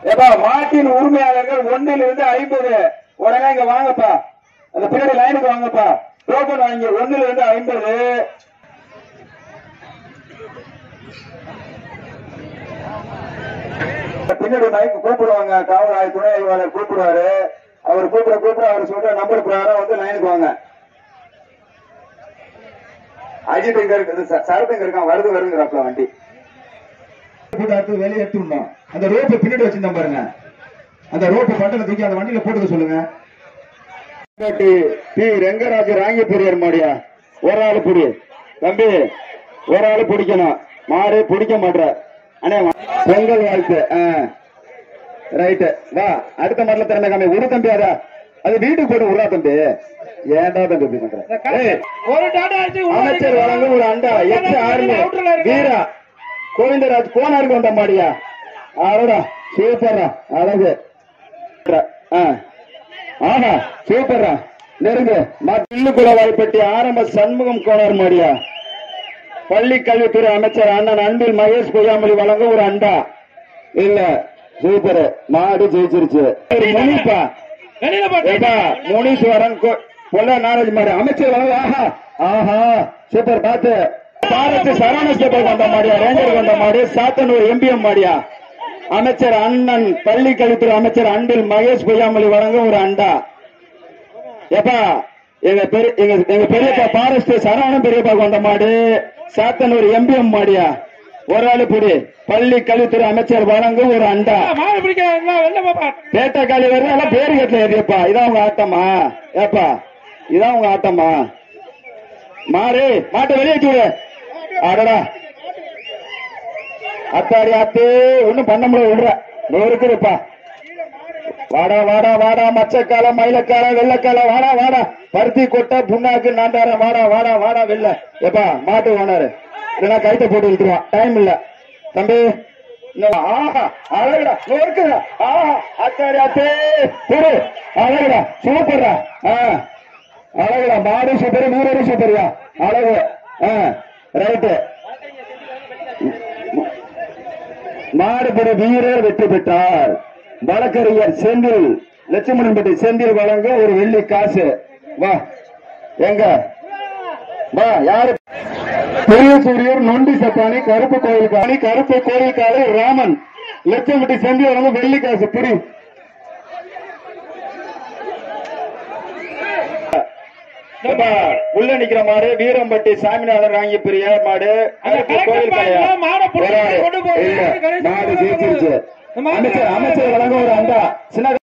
ஏப்பா மாட்டின் உரிமையாளர்கள் ஒன்னில் இருந்து ஐம்பது உடனே இங்க வாங்கப்பா அந்த பின்னாடி லைனுக்கு வாங்கப்பா டோக்கன் வாங்கி ஒன்னில் இருந்து ஐம்பது பின்னாடி மைக்கு கூப்பிடுவாங்க காவல் ஆய்வு துணை ஆய்வாளர் கூப்பிடுவாரு அவர் கூப்பிட கூப்பிட அவர் சொல்ற நம்பர் பிரகாரம் வந்து லைனுக்கு வாங்க அஜித் எங்க இருக்கு ச- சரத் எங்க இருக்கான் வருது வருங்கிறாப்ல வண்டி கூட்டாத்து வெளியே எடுத்துடணும் அந்த ரோப்பை பின்னாடி வச்சிருந்தேன் பாருங்க அந்த ரோப்பை பட்டனை தூக்கி அந்த வண்டியில போட்டுக்க சொல்லுங்க பி ரெங்கராஜ் ராங்கி பெரியார் மாடியா ஒரு ஆள் புடி தம்பி ஒரு ஆள் பிடிக்கணும் மாடு பிடிக்க மாட்ற அண்ணே வா. பொங்கல் வாழ்த்து ரைட்டு வா அடுத்த மாடல திறந்த காமி ஒரு தம்பி அதா அது வீட்டுக்கு போட்டு விடா தம்பி ஏன்டா தம்பி இப்படி பண்ற ஏய், ஒரு டாடா அடிச்சு உள்ள அமைச்சர் வழங்கும் ஒரு அண்டா எச்சு ஆறு அவுட்டர்ல இருக்கு. வீரா கோவிந்தராஜ் கோனாருக்கு வந்த மாடியா ஆரோடா சூப்பர்ரா அழகு ஆ. ஆஹா சூப்பர்ரா நெருங்கு மல்லுக்குள வாய்ப்பட்டி ஆரம்ப சண்முகம் கோனார் மாடியா பள்ளி கல்வித்துறை அமைச்சர் அண்ணன் அன்பில் மகேஷ் பொய்யாமொழி வழங்கும் ஒரு அண்டா இல்ல சூப்பர் மாடு ஜெயிச்சிருச்சு ஒரு முனிப்பா வெளியில போட்டு ஏப்பா முனீஸ்வரன் கொ- பொல்ல நாலேஜ் மாடு அமைச்சர் வழங்க ஆஹா ஆஹா சூப்பர் பாத்து பாரத் சரவண ஸ்டேபல் கொண்ட மாடியா ரேஞ்சர் கொண்ட மாடு சாத்தனூர் எம்பிஎம் மாடியா அமைச்சர் அண்ணன் பள்ளி கல்வித்துறை அமைச்சர் அன்பில் மகேஷ் பொய்யாமொழி வழங்கும் ஒரு அண்டா ஏப்பா எங்க பெரிய எங்க எங்க பெரியப்பா பாரஸ்ட் சரவணன் பெரியப்பா கொண்ட மாடு சாத்தனூர் எம்பிஎம் மாடியா ஒரு ஆளு புடி பள்ளி கல்வித்துறை அமைச்சர் வழங்கும் ஒரு அண்டா மாடு பிடிக்க வெளில பாப்பா பேட்டை காலி வருது எல்லாம் பேரு கட்டல ஏறியப்பா இதான் உங்க ஆட்டமா ஏப்பா இதான் உங்க ஆட்டமா மாறு மாட்டை வெளியே விடு அடடா அத்தாடி அத்தே ஒண்ணும் பண்ண முடியாது விடுற இதோ இருக்குதுப்பா வாடா வாடா வாடா மச்சக்காலம் மயிலக்காலம் வெள்ளக்காலம் வாடா வாடா பருத்தி கொட்டை புண்ணாக்கு நாண்டாரம் வாடா வாடா வாடா வெள்ள ஏப்பா மாட்டு ஓனாரு இல்லைன்னா கைத்த போட்டு விட்டுருவான் டைம் இல்ல தம்பி இன்னும் ஆஹா அழகுடா இதோ இருக்குடா ஆஹா அத்தாடி அத்தே போடு அழகுடா சூப்பர்டா ஆ அழகுடா மாடு சூப்பர் நூறு சூப்பர்யா அழகு ஆ ரைட்டு மாடுபடி வீரர் வெற்றி பெற்றார் வழக்கறிஞர் செந்தில் லட்சுமணன்பட்டி செந்தில் வழங்க ஒரு வெள்ளி காசு வா எங்க வா யாரு பெரிய சூரியர் நொண்டி சப்பானி கருப்பு கோயில் காணி கருப்பு கோயில் காலை ராமன் லட்சம்பட்டி செந்தில் வழங்க வெள்ளி காசு புரி ஏப்பா, உள்ள நிக்கிற மாடு வீரம்பட்டி சாமிநாதன் ராங்கி பெரிய மாடு கருப்பு கோயில் கலையா மாடை புடிச்சு ஒரு ஆளு. கொண்டு போய் இல்ல, கணேசன் மாடு ஜெயிச்சிருச்சு இந்த மாடு- அமைச்சர் அமைச்சர் வழங்க ஒரு அண்டா சின்ன